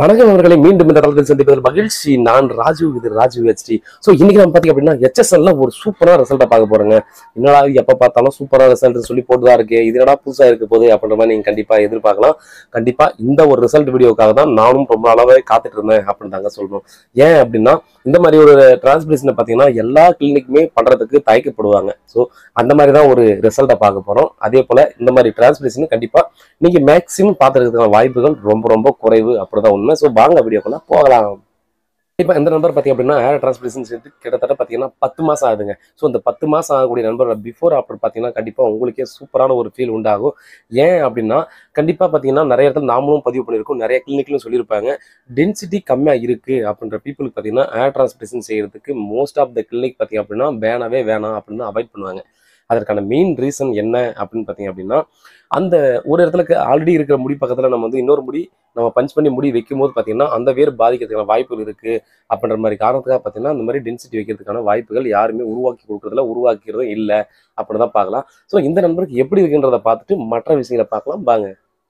வணக்கம் அவர்களை மீண்டும் இந்த தளத்தில் சந்திப்பதில் மகிழ்ச்சி நான் ராஜு இது ராஜு ஹெச்டி ஸோ இன்னைக்கு நம்ம பார்த்தீங்க அப்படின்னா ஹெச்எஸ்எல்ல ஒரு சூப்பரான ரிசல்ட்டை பார்க்க போறோங்க என்னடா இது எப்போ பார்த்தாலும் சூப்பரான ரிசல்ட் சொல்லி போட்டு தான் இருக்கு இது என்னடா புதுசாக இருக்க போகுது அப்படின்ற மாதிரி நீங்க கண்டிப்பா எதிர்பார்க்கலாம் கண்டிப்பா இந்த ஒரு ரிசல்ட் வீடியோக்காக தான் நானும் ரொம்ப நாளாவே காத்துட்டு இருந்தேன் அப்படின்னு தாங்க சொல்லணும் ஏன் அப்படின்னா இந்த மாதிரி ஒரு டிரான்ஸ்பிளேஷனை பார்த்தீங்கன்னா எல்லா கிளினிக்குமே பண்றதுக்கு தயக்கப்படுவாங்க ஸோ அந்த மாதிரி தான் ஒரு ரிசல்ட்டை பார்க்க போறோம் அதே போல இந்த மாதிரி டிரான்ஸ்பிளேஷன் கண்டிப்பா நீங்க மேக்ஸிமம் பார்த்துருக்கிறதுக்கான வாய்ப்புகள் ரொம்ப ரொம்ப குறைவு அப்படிதான் உண்மை ஸோ வாங்க வீடியோக்குள்ள போகலாம் இப்போ இந்த நம்பர் பார்த்தீங்க அப்படின்னா ஏர் டிரான்ஸ்பிளேஷன் சேர்த்து கிட்டத்தட்ட பார்த்தீங்கன்னா பத்து மாதம் ஆகுதுங்க ஸோ இந்த பத்து மாதம் ஆகக்கூடிய நண்பர் பிஃபோர் ஆஃப்டர் பார்த்தீங்கன்னா கண்டிப்பாக உங்களுக்கே சூப்பரான ஒரு ஃபீல் உண்டாகும் ஏன் அப்படின்னா கண்டிப்பாக பார்த்தீங்கன்னா நிறைய இடத்துல நாமளும் பதிவு பண்ணியிருக்கோம் நிறைய கிளினிக்லையும் சொல்லியிருப்பாங்க டென்சிட்டி கம்மியாக இருக்குது அப்படின்ற பீப்புளுக்கு பார்த்தீங்கன்னா ஏர் டிரான்ஸ்பிளேஷன் செய்யறதுக்கு மோஸ்ட் ஆஃப் த கிளினிக் பார்த்தீங்க அப்படின்னா வேணவே வேணாம் அப்படின்னு அவாய்ட் பண்ணுவாங்க அதற்கான மெயின் ரீசன் என்ன அப்படின்னு பார்த்தீங்க அப்படின்னா அந்த ஒரு இடத்துல ஆல்ரெடி இருக்கிற முடி பக்கத்தில் நம்ம வந்து இன்னொரு முடி நம்ம பஞ்ச் பண்ணி முடி வைக்கும் போது பார்த்தீங்கன்னா அந்த வேர் பாதிக்கிறதுக்கான வாய்ப்புகள் இருக்குது அப்படின்ற மாதிரி காரணத்துக்காக பார்த்தீங்கன்னா அந்த மாதிரி டென்சிட்டி வைக்கிறதுக்கான வாய்ப்புகள் யாருமே உருவாக்கி கொடுக்குறதுல உருவாக்கிறதும் இல்லை அப்படின்னு தான் பார்க்கலாம் ஸோ இந்த நண்பருக்கு எப்படி இருக்குன்றதை பார்த்துட்டு மற்ற விஷயங்களை பார்க்கலாம் வாங்க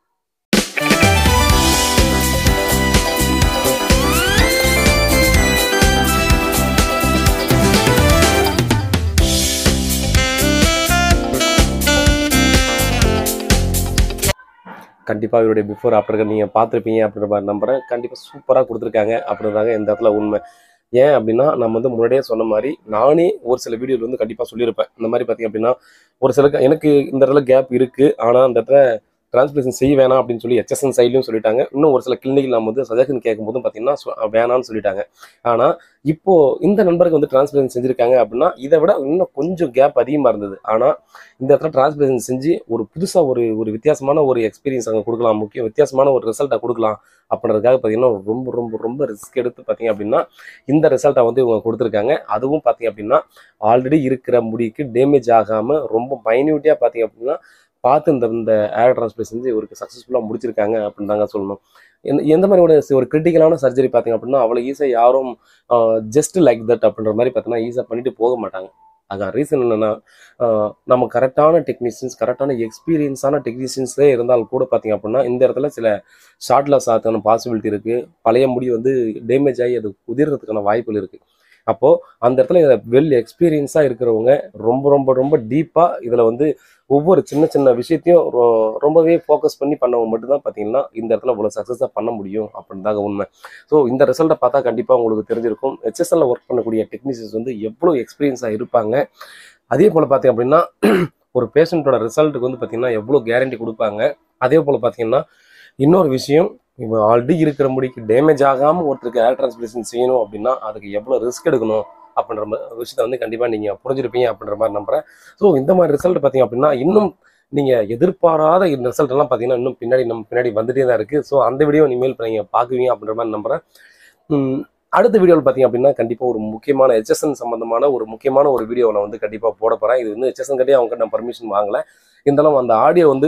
கண்டிப்பாக இவருடைய பிஃபோர் ஆஃப்டருக்கு நீங்கள் பார்த்துருப்பீங்க அப்படின்ற மாதிரி நம்புறேன் கண்டிப்பாக சூப்பராக கொடுத்துருக்காங்க அப்படின்றாங்க இந்த இடத்துல உண்மை ஏன் அப்படின்னா நம்ம வந்து முன்னாடியே சொன்ன மாதிரி நானே ஒரு சில வீடியோவில் வந்து கண்டிப்பாக சொல்லியிருப்பேன் இந்த மாதிரி பார்த்தீங்க அப்படின்னா ஒரு சில எனக்கு இந்த இடத்துல கேப் இருக்குது ஆனால் அந்த இடத்துல டிரான்ஸ்பிளேஷன் செய்ய வேணாம் அப்படின்னு சொல்லி ஹெச்எஸ்என் சைட்லையும் சொல்லிட்டாங்க இன்னும் ஒரு சில கிளினிக்கில் நம்ம வந்து சஜஷன் கேட்கும்போதும் பார்த்தீங்கன்னா சொ- வேணாம்னு சொல்லிட்டாங்க ஆனால் இப்போ இந்த நண்பருக்கு வந்து டிரான்ஸ்பிளேஷன் செஞ்சுருக்காங்க அப்படின்னா இதை விட இன்னும் கொஞ்சம் கேப் அதிகமாக இருந்தது ஆனால் இந்த இடத்துல டிரான்ஸ்பிளேஷன் செஞ்சு ஒரு புதுசாக ஒரு ஒரு வித்தியாசமான ஒரு எக்ஸ்பீரியன்ஸ் அங்கே கொடுக்கலாம் முக்கியம் வித்தியாசமான ஒரு ரிசல்ட்டை கொடுக்கலாம் அப்படின்றதுக்காக பார்த்தீங்கன்னா ரொம்ப ரொம்ப ரொம்ப ரிஸ்க் எடுத்து பார்த்தீங்க அப்படின்னா இந்த ரிசல்ட்டை வந்து இவங்க கொடுத்துருக்காங்க அதுவும் பார்த்தீங்க அப்படின்னா ஆல்ரெடி இருக்கிற முடிக்கு டேமேஜ் ஆகாமல் ரொம்ப மைன்யூட்டியாக பார்த்தீங்க அப்படின்னா பார்த்து இந்த இந்த ஏர் டிரான்ஸ்பிளேஷன் செஞ்சு இவருக்கு சக்ஸஸ்ஃபுல்லாக முடிச்சிருக்காங்க அப்படின்னு தாங்க சொல்லணும் எந்த எந்த மாதிரி ஒரு ஒரு கிரிட்டிக்கலான சர்ஜரி பார்த்தீங்க அப்படின்னா அவ்வளோ ஈஸியாக யாரும் ஜஸ்ட் லைக் தட் அப்படின்ற மாதிரி பார்த்தீங்கன்னா ஈஸியாக பண்ணிட்டு போக மாட்டாங்க அதான் ரீசன் என்னன்னா ஆஹ் நம்ம கரெக்டான டெக்னீஷியன்ஸ் கரெக்டான எக்ஸ்பீரியன்ஸான டெக்னீஷியன்ஸே இருந்தால் கூட பார்த்தீங்க அப்படின்னா இந்த இடத்துல சில ஷார்ட் லாஸ் ஆகிறதுக்கான பாசிபிலிட்டி இருக்குது பழைய முடி வந்து டேமேஜ் ஆகி அது உதிர்றதுக்கான வாய்ப்புகள் இருக்குது அப்போது அந்த இடத்துல வெல் எக்ஸ்பீரியன்ஸாக இருக்கிறவங்க ரொம்ப ரொம்ப ரொம்ப டீப்பாக இதில் வந்து ஒவ்வொரு சின்ன சின்ன விஷயத்தையும் ரொ- ரொம்பவே ஃபோக்கஸ் பண்ணி பண்ணவங்க மட்டும்தான் பார்த்தீங்கன்னா இந்த இடத்துல இவ்வளோ சக்ஸஸாக பண்ண முடியும் அப்படின்னு தாங்க உண்மை ஸோ இந்த ரிசல்ட்டை பார்த்தா கண்டிப்பாக உங்களுக்கு தெரிஞ்சிருக்கும் ஹெச்எஸ்எல்ல ஒர்க் பண்ணக்கூடிய டெக்னீஷியன்ஸ் வந்து எவ்வளோ எக்ஸ்பீரியன்ஸாக இருப்பாங்க அதே போல் பார்த்தீங்க அப்படின்னா ஒரு பேஷண்ட்டோட ரிசல்ட்டுக்கு வந்து பார்த்தீங்கன்னா எவ்வளோ கேரண்டி கொடுப்பாங்க அதே போல் பார்த்தீங்கன்னா இன்னொரு விஷயம் இப்போ ஆல்ரெடி இருக்கிற முடிக்கு டேமேஜ் ஆகாமல் ஒருத்தருக்கு ஏர் டிரான்ஸ்பிளேஷன் செய்யணும் அப்படின்னா அதுக்கு எவ்வளோ ரிஸ்க் எடுக்கணும் அப்படின்ற மா- விஷயத்த வந்து கண்டிப்பாக நீங்கள் புரிஞ்சிருப்பீங்க அப்படின்ற மாதிரி நம்புறேன் ஸோ இந்த மாதிரி ரிசல்ட் பார்த்தீங்க அப்படின்னா இன்னும் நீங்கள் எதிர்பாராத இந்த ரிசல்ட் எல்லாம் பார்த்தீங்கன்னா இன்னும் பின்னாடி நம்ம பின்னாடி வந்துட்டே தான் இருக்குது ஸோ அந்த வீடியோ இனிமேல் இப்போ நீங்கள் பார்க்குவீங்க அப்படின்ற மாதிரி நம்புறேன் உம், அடுத்த வீடியோவில் பார்த்தீங்க அப்படின்னா கண்டிப்பாக ஒரு முக்கியமான ஹெச்எஸ்என் சம்பந்தமான ஒரு முக்கியமான ஒரு வீடியோ நான் வந்து கண்டிப்பாக போட போகிறேன் இது வந்து ஹெச்எஸ்என் கட்டே அவங்க நான் பர்மிஷன் வாங்கலை இருந்தாலும் அந்த ஆடியோ வந்து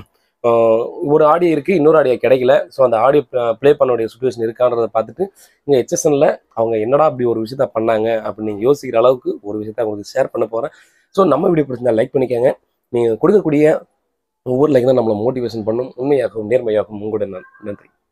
ஆஹ், ஒரு ஆடியோ இருக்குது இன்னொரு ஆடியோ கிடைக்கல ஸோ அந்த ஆடியோ ப்ளே பண்ண வேண்டிய சுச்சுவேஷன் இருக்கான்றதை பார்த்துட்டு இங்கே ஹெச்எஸ்என்ல அவங்க என்னடா அப்படி ஒரு விஷயத்த பண்ணாங்க அப்படின்னு நீங்கள் யோசிக்கிற அளவுக்கு ஒரு விஷயத்த உங்களுக்கு ஷேர் பண்ண போகிறேன் ஸோ நம்ம வீடியோ பிடிச்சிருந்தா லைக் பண்ணிக்கோங்க நீங்கள் கொடுக்கக்கூடிய ஒவ்வொரு லைக் தான் நம்மளை மோட்டிவேஷன் பண்ணும் உண்மையாகவும் நேர்மையாகவும் உங்களுடைய நன்- நன்றி